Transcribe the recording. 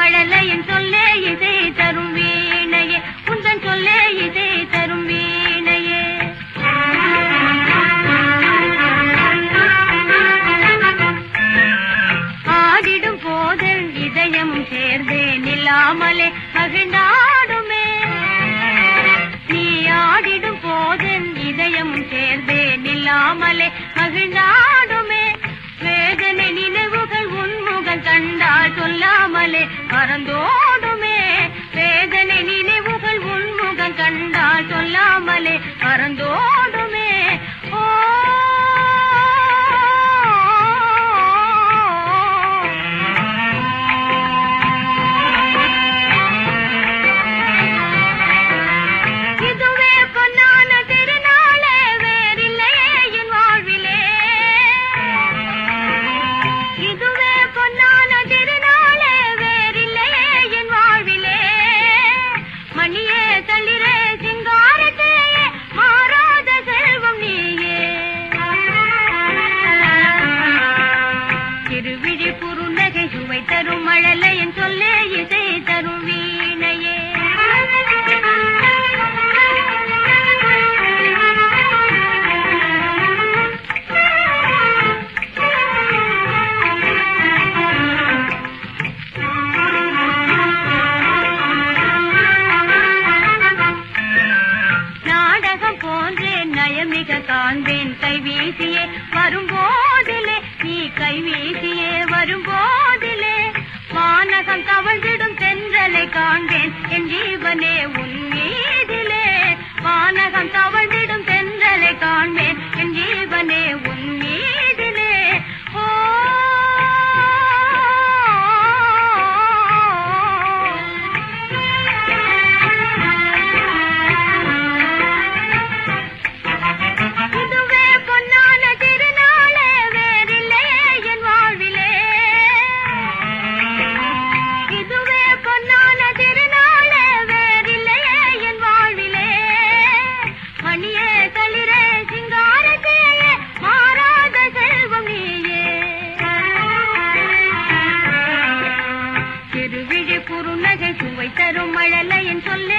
மழலையின் சொல்லே இசை தரும் வீணையே உந்தன் சொல்லே இசை தரும் வீணையே ஆடிடும் போதில் இதயம் சேர்ந்தே நில்லாமலே மகிழ்ந்தாடுமே நீ ஆடிடும் போதில் இதயம் சேர்ந்தே நில்லாமலே மகிழ்ந்தாடுமே வேதனை நினைவுகள் உன்முகம் கண்டால் சொல்லாமலே மறந்தோடுமே வேதனை நினைவுகள் உன்முகம் கண்டால் சொல்லாமலே மறந்தோடுமே ஓ இதுவே பொன்னான திருநாளே வேறில்லையே என் வாழ்விலே இதுவே பொன்னான திருநாளே வேறில்லையே என் வாழ்விலே மணியே தளிரே சிங்காரத்தே மாறாத செல்வம் நீயே திருவிழி குறுநகை சுவை தரும் மழலையன் சொல்லே இசை தரும் வீணையே நாடகம் போன்றே நயமிக காண்பேன் கைவீசியே வரும்போதிலே நீ கைவீசியே வரும்போதிலே வானகம் தவழ்ந்திடும் தென்றலை காண்பேன் என் ஜீவனே உன் மீதிலே வானகம் தவழ்ந்திடும் தென்றலை காண்பேன் என் ஜீவனே உன் மீதிலே ஓ இதுவே பொன்னான திருநாளே வேறில்லையே என் வாழ்விலே இதுவே பொன்னான திருநாளே வேறில்லையே என் வாழ்விலே மணியே தளிரே சிங்காரத்தே மாறாத செல்வம் நீயே திருவிழி குறுநகை சுவை தரும் மழலையின் சொல்லே